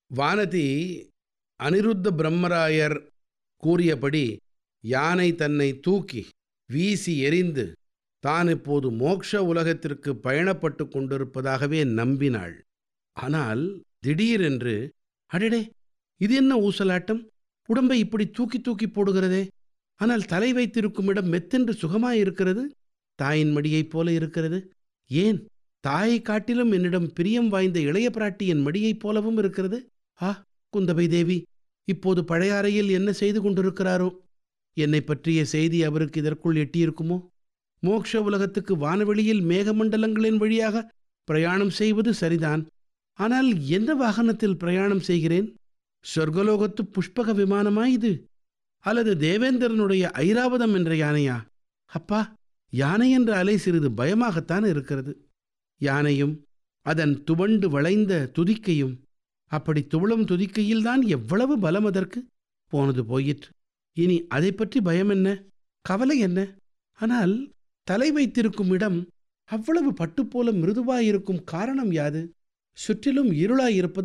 வானதி அனிருத்த பிரம்மராயர் கூறியபடி யானை தன்னை தூக்கி வீசி எறிந்து தான் இப்போது மோட்ச உலகத்திற்கு பயணப்பட்டு கொண்டிருப்பதாகவே நம்பினாள் ஆனால் திடீரென்று அடடே இது என்ன ஊசலாட்டம் உடம்பை இப்படி தூக்கி தூக்கி போடுகிறதே ஆனால் தலை வைத்திருக்கும் இடம் மெத்தென்று சுகமாயிருக்கிறது தாயின் மடியைப் போல இருக்கிறது ஏன் தாயை காட்டிலும் என்னிடம் பிரியம் வாய்ந்த இளைய பிராட்டி என் மடியைப் போலவும் இருக்கிறது ஆ குந்தவை தேவி இப்போது பழையாறையில் என்ன செய்து கொண்டிருக்கிறாரோ என்னை பற்றிய செய்தி அவருக்கு இதற்குள் எட்டியிருக்குமோ மோக்ஷ உலகத்துக்கு வானவெளியில் மேகமண்டலங்களின் வழியாக பிரயாணம் செய்வது சரிதான் ஆனால் எந்த வாகனத்தில் பிரயாணம் செய்கிறேன் சொர்க்கலோகத்து புஷ்பக விமானமா இது அல்லது தேவேந்திரனுடைய ஐராவதம் என்ற யானையா அப்பா யானை என்ற அலை சிறிது பயமாகத்தான் இருக்கிறது யானையும் அதன் துவண்டு வளைந்த துதிக்கையும் அப்படி துவளும் துதிக்கையில்தான் எவ்வளவு பலம் அதற்கு போனது போயிற்று இனி அதை பற்றி பயம் என்ன கவலை என்ன ஆனால் தலை வைத்திருக்கும் இடம் அவ்வளவு பட்டுப்போல மிருதுவாயிருக்கும் காரணம் யாது சுற்றிலும் இருளாயிருப்பது